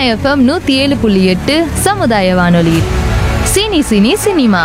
FM நூற்றி ஏழு புள்ளி எட்டு சமுதாய வானொலி சினி சினி சினிமா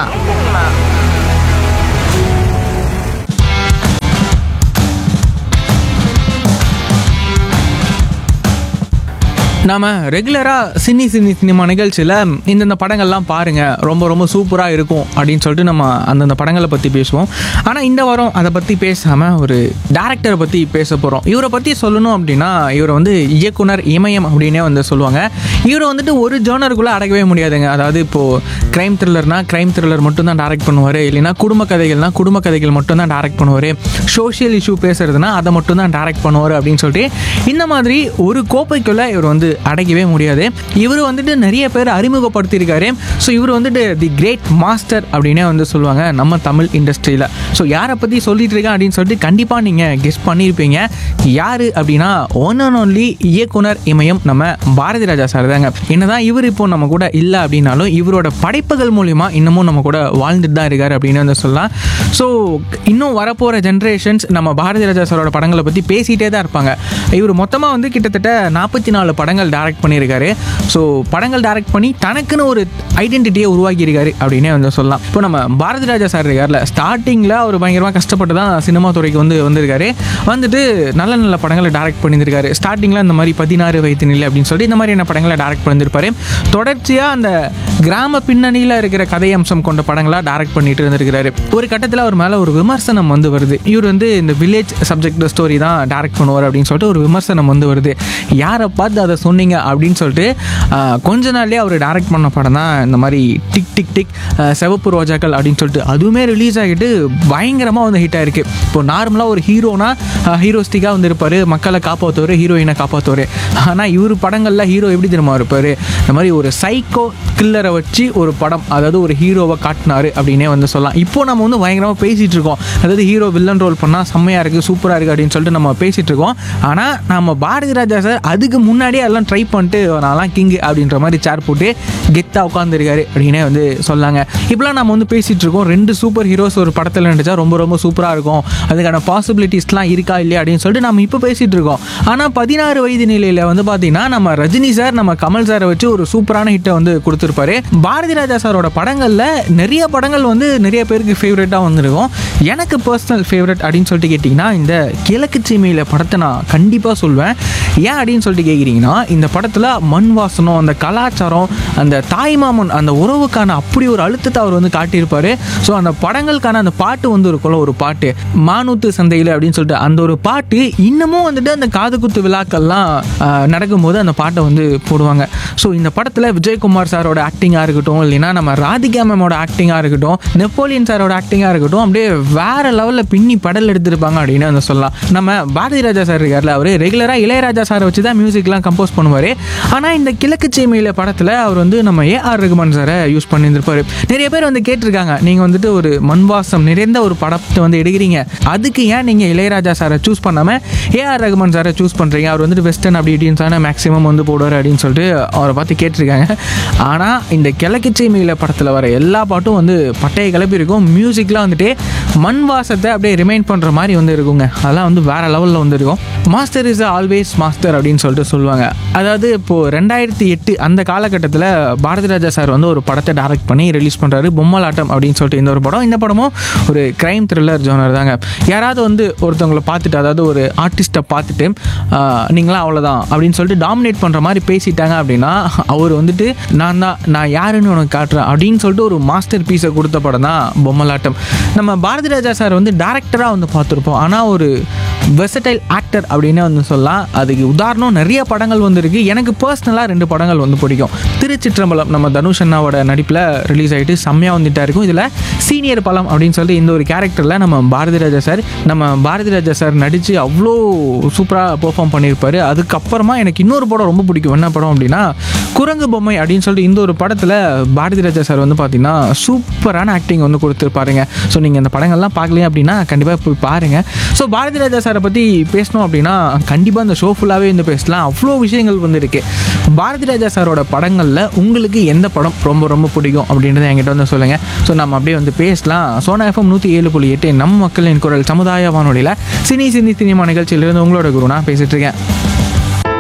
நாம ரெகுலராக சினி சினி சினிமா நிகழ்ச்சியில் இந்தந்த படங்கள்லாம் பாருங்கள் ரொம்ப ரொம்ப சூப்பராக இருக்கும் அப்படின்னு சொல்லிட்டு நம்ம அந்தந்த படங்களை பற்றி பேசுவோம் ஆனால் இந்த வாரம் அதை பற்றி பேசாமல் ஒரு டேரக்டரை பற்றி பேச போகிறோம் இவரை பற்றி சொல்லணும் அப்படின்னா இவரை வந்து இயக்குனர் இமயம் அப்படின்னே வந்து சொல்லுவாங்க இவரை வந்துட்டு ஒரு ஜோனருக்குள்ளே அடக்கவே முடியாதுங்க அதாவது இப்போது க்ரைம் த்ரில்லர்னா க்ரைம் த்ரில்லர் மட்டும் தான் டேரக்ட் பண்ணுவார் இல்லைன்னா குடும்ப கதைகள்னா குடும்ப கதைகள் மட்டும் தான் டேரக்ட் பண்ணுவார் சோஷியல் இஷ்யூ பேசுறதுனா அதை மட்டும் தான் டேரக்ட் பண்ணுவார் அப்படின்னு சொல்லிட்டு இந்த மாதிரி ஒரு கோப்பைக்குள்ளே இவர் வந்து அடைக்கவே முடியாது இவர் வந்துட்டு நிறைய பேர் அறிமுகப்படுத்தியிருக்காரு ஸோ இவர் வந்துட்டு தி கிரேட் மாஸ்டர் அப்படின்னே வந்து சொல்லுவாங்க நம்ம தமிழ் இண்டஸ்ட்ரியில் ஸோ யாரை பற்றி சொல்லிட்டு இருக்கேன் அப்படின்னு சொல்லிட்டு கண்டிப்பாக நீங்கள் கெஸ் பண்ணியிருப்பீங்க யார் அப்படின்னா ஒன் அண்ட் ஒன்லி இயக்குனர் இமயம் நம்ம பாரதி ராஜா சார் தாங்க என்னதான் இவர் இப்போ நம்ம கூட இல்லை அப்படின்னாலும் இவரோட படைப்புகள் மூலிமா இன்னமும் நம்ம கூட வாழ்ந்துட்டு தான் இருக்கார் அப்படின்னு வந்து சொல்லலாம் ஸோ இன்னும் வரப்போகிற ஜென்ரேஷன்ஸ் நம்ம பாரதி ராஜா சாரோட படங்களை பற்றி பேசிகிட்டே தான் இருப்பாங்க இவர் மொத்தமாக வந்து கிட்டத்தட்ட நாற்பத்தி நாலு படங்கள் டைரக்ட் பண்ணியிருக்காரு ஸோ படங்கள் டைரக்ட் பண்ணி தனக்குன்னு ஒரு ஐடென்டிட்டியை உருவாக்கியிருக்காரு அப்படின்னே வந்து சொல்லலாம் இப்போ நம்ம பாரதி ராஜா சார் இருக்கார்ல ஸ்டார்டிங்கில் அவர் பயங்கரமாக கஷ்டப்பட்டு தான் சினிமா துறைக்கு வந்து வந்திருக்காரு வந்துட்டு நல்ல நல்ல படங்களை டைரக்ட் பண்ணியிருக்காரு ஸ்டார்டிங்கில் இந்த மாதிரி பதினாறு வயது நிலை அப்படின்னு சொல்லி இந்த மாதிரியான படங்களை டைரக்ட் பண்ணியிருப்பாரு தொடர்ச்சியாக அந்த கிராம பின்னணியில் இருக்கிற கதை அம்சம் கொண்ட படங்களாக டைரக்ட் பண்ணிட்டு இருந்திருக்கிறாரு ஒரு கட்டத்தில் அவர் மேலே ஒரு விமர்சனம் வந்து வருது இவர் வந்து இந்த வில்லேஜ் சப்ஜெக்ட் ஸ்டோரி தான் டைரக்ட் பண்ணுவார் அப்படின்னு சொல்லிட்டு ஒரு விமர்சனம் வந்து வருது யாரை பார்த்து அதை சொன்னீங்க அப்படின்னு சொல்லிட்டு ஆஹ், கொஞ்ச நாள்லேயே அவர் டைரக்ட் பண்ண படம் தான் இந்த மாதிரி டிக் டிக் டிக் ஆஹ், சிவப்பு ரோஜாக்கள் அப்படின்னு சொல்லிட்டு அதுவுமே ரிலீஸ் ஆகிட்டு பயங்கரமாக வந்து ஹிட் ஆயிருக்கு இப்போ நார்மலாக ஒரு ஹீரோனா ஹீரோஸ்டிக்காக வந்து இருப்பார் மக்களை காப்பாற்றுவார் ஹீரோயினை காப்பாற்றுவார் ஆனால் இவர் படங்களில் ஹீரோ எப்படி தெரியுமா இருப்பார் இந்த மாதிரி ஒரு சைக்கோ கில்லரை வச்சு ஒரு படம் அதாவது ஒரு ஹீரோவை காட்டினாரு அப்படின்னே வந்து சொல்லலாம் இப்போ நம்ம வந்து பயங்கரமாக பேசிகிட்டு இருக்கோம் அதாவது ஹீரோ வில்லன் ரோல் பண்ணால் செம்மையாக இருக்குது சூப்பராக இருக்குது அப்படின்னு சொல்லிட்டு நம்ம பேசிகிட்டு இருக்கோம் ஆனால் நம்ம பாரதி ராஜா சார் அதுக்கு முன்னாடியே அதெல்லாம் ட்ரை பண்ணிட்டு நான்லாம் கிங் அப்படின்ற மாதிரி சேர் போட்டு கெத்தாக உட்காந்துருக்காரு அப்படின்னே வந்து சொல்லாங்க இப்போலாம் நம்ம வந்து பேசிகிட்டு இருக்கோம் ரெண்டு சூப்பர் ஹீரோஸ் ஒரு படத்தில் நடிச்சா ரொம்ப ரொம்ப சூப்பராக இருக்கும் அதுக்கான பாசிபிலிட்டிஸ்லாம் இருக்கா இல்லையா அப்படின்னு சொல்லிட்டு நம்ம இப்போ பேசிகிட்டு இருக்கோம் ஆனால் பதினாறு வயது நிலையில் வந்து பார்த்தீங்கன்னா நம்ம ரஜினி சார் நம்ம கமல் சாரை வச்சு ஒரு சூப்பரான ஹிட்டை வந்து கொடுத்துருப்பாரு பாரதி ராஜா சாரோட படங்களில் நிறைய படங்கள் வந்து நிறைய பேருக்கு ஃபேவரட்டாக வந்திருக்கும் எனக்கு பர்சனல் ஃபேவரட் அப்படின்னு சொல்லிட்டு கேட்டிங்கன்னா இந்த கிழக்கு சீமையில் படத்தை நான் கண்டிப்பாக சொல்வேன் ஏன் அப்படின்னு சொல்லிட்டு கேட்குறீங்கன்னா இந்த படத்தில் மண் வாசனம் அந்த கலாச்சாரம் அந்த தாய்மாமன் அந்த உறவுக்கான அப்படி ஒரு அழுத்தத்தை அவர் வந்து காட்டியிருப்பார் ஸோ அந்த படங்களுக்கான அந்த பாட்டு வந்து இருக்கும்ல ஒரு பாட்டு மானூத்து சந்தையில் அப்படின்னு சொல்லிட்டு அந்த ஒரு பாட்டு இன்னமும் வந்துட்டு அந்த காது குத்து விழாக்கள்லாம் ஆஹ், நடக்கும்போது அந்த பாட்டை வந்து போடுவாங்க ஸோ இந்த படத்தில் விஜயகுமார் சாரோட ஆக்டிங்காக இருக்கட்டும் இல்லைன்னா நம்ம ராதிகா மேமோட ஆக்டிங்காக இருக்கட்டும் நெப்போலியன் சாரோட ஆக்டிங்காக இருக்கட்டும் அப்படியே வேற லெவலில் பின்னி படல் எடுத்திருப்பாங்க அப்படின்னு வந்து சொல்லலாம் நம்ம பாரதி ராஜா சார் இருக்கார்ல அவர் ரெகுலராக இளையராஜா சாரை வச்சு தான் மியூசிக்லாம் கம்போஸ் பண்ணுவார் ஆனால் இந்த கிழக்கு சேமியில் படத்தில் அவர் வந்து நம்ம ஏஆர் ரகுமான் சாரை யூஸ் பண்ணியிருந்திருப்பாரு நிறைய பேர் வந்து கேட்டிருக்காங்க நீங்கள் வந்துட்டு ஒரு மண்வாசம் நிறைந்த ஒரு படத்தை வந்து எடுக்கிறீங்க அதுக்கு ஏன் நீங்கள் இளையராஜா சாரை சூஸ் பண்ணாமல் ஏஆர் ரகுமான் சாரை சூஸ் பண்ணுறீங்க அவர் வந்துட்டு வெஸ்டர்ன் அப்படி இப்படின்னு மேக்ஸிமம் வந்து போடுவார் அப்படின்னு சொல்லிட்டு அவரை பார்த்து கேட்டிருக்காங்க ஆனால் இந்த கிழக்கு சேமியில் படத்தில் வர எல்லா பாட்டும் வந்து பட்டையை கிளப்பி இருக்கும் மியூசிக்லாம் வந்துட்டு மண் வாசத்தை அப்படியே ரிமைண்ட் பண்ணுற மாதிரி வந்து இருக்குங்க அதெல்லாம் வந்து வேற லெவலில் வந்து இருக்கும் மாஸ்டர் இஸ் ஆல்வேஸ் மாஸ்டர் அப்படின்னு சொல்லிட்டு சொல்லுவாங்க அதாவது இப்போது ரெண்டாயிரத்தி எட்டு அந்த காலகட்டத்தில் பாரதி ராஜா சார் வந்து ஒரு படத்தை டைரக்ட் பண்ணி ரிலீஸ் பண்ணுறாரு பொம்மலாட்டம் அப்படின்னு சொல்லிட்டு இந்த ஒரு படம் இந்த படமும் ஒரு கிரைம் த்ரில்லர் ஜோனர் தாங்க யாராவது வந்து ஒருத்தவங்களை பார்த்துட்டு அதாவது ஒரு ஆர்டிஸ்ட்டை பார்த்துட்டு ஆஹ், நீங்களாம் அவ்வளோதான் அப்படின்னு சொல்லிட்டு டாமினேட் பண்ணுற மாதிரி பேசிட்டாங்க அப்படின்னா அவர் வந்துட்டு நான் தான் நான் யாருன்னு உனக்கு காட்டுறேன் அப்படின்னு சொல்லிட்டு ஒரு மாஸ்டர் பீஸை கொடுத்த படம் தான் பொம்மலாட்டம் நம்ம பாரதி ராஜா சார் வந்து டேரக்டராக வந்து பார்த்துருப்போம் ஆனால் ஒரு வெர்சடைல் ஆக்டர் அப்படின்னு வந்து சொல்லலாம் அதுக்கு உதாரணம் நிறைய படங்கள் வந்திருக்கு எனக்கு பர்சனலாக ரெண்டு படங்கள் வந்து பிடிக்கும் திருச்சிற்றம்பலம் நம்ம தனுஷ் அண்ணாவோட நடிப்பில் ரிலீஸ் ஆகிட்டு செம்மையாக வந்துட்டா இருக்கும் இதில் சீனியர் பலம் அப்படின்னு சொல்லி இந்த ஒரு கேரக்டரில் நம்ம பாரதி ராஜா சார் நம்ம பாரதி ராஜா சார் நடித்து அவ்வளோ சூப்பராக பெர்ஃபார்ம் பண்ணியிருப்பாரு அதுக்கப்புறமா எனக்கு இன்னொரு படம் ரொம்ப பிடிக்கும் என்ன படம் அப்படின்னா குரங்கு பொம்மை அப்படின்னு சொல்லிட்டு இந்த ஒரு படத்தில் பாரதி ராஜா சார் வந்து பார்த்தீங்கன்னா சூப்பரான ஆக்டிங் வந்து கொடுத்துருப்பாருங்க ஸோ நீங்கள் இந்த படங்கள்லாம் பார்க்கலையே அப்படின்னா கண்டிப்பாக போய் பாருங்கள் ஸோ பாரதி ராஜா சாரை பற்றி பேசணும் அப்படின்னா கண்டிப்பாக இந்த ஷோ ஃபுல்லாகவே வந்து பேசலாம் அவ்வளோ விஷயங்கள் வந்து இருக்குது பாரதி ராஜா சாரோட படங்களில் உங்களுக்கு எந்த படம் ரொம்ப ரொம்ப பிடிக்கும் அப்படின்றத என்கிட்ட வந்து சொல்லுங்கள் ஸோ நம்ம அப்படியே வந்து பேசலாம் சோனா எஃப்எம் நூற்றி ஏழு புள்ளி எட்டு நம்ம மக்களின் குரல் சமுதாய வானொலியில் சினி சினி சினிமா நிகழ்ச்சியிலிருந்து உங்களோட குரு நான் பேசிகிட்டு இருக்கேன்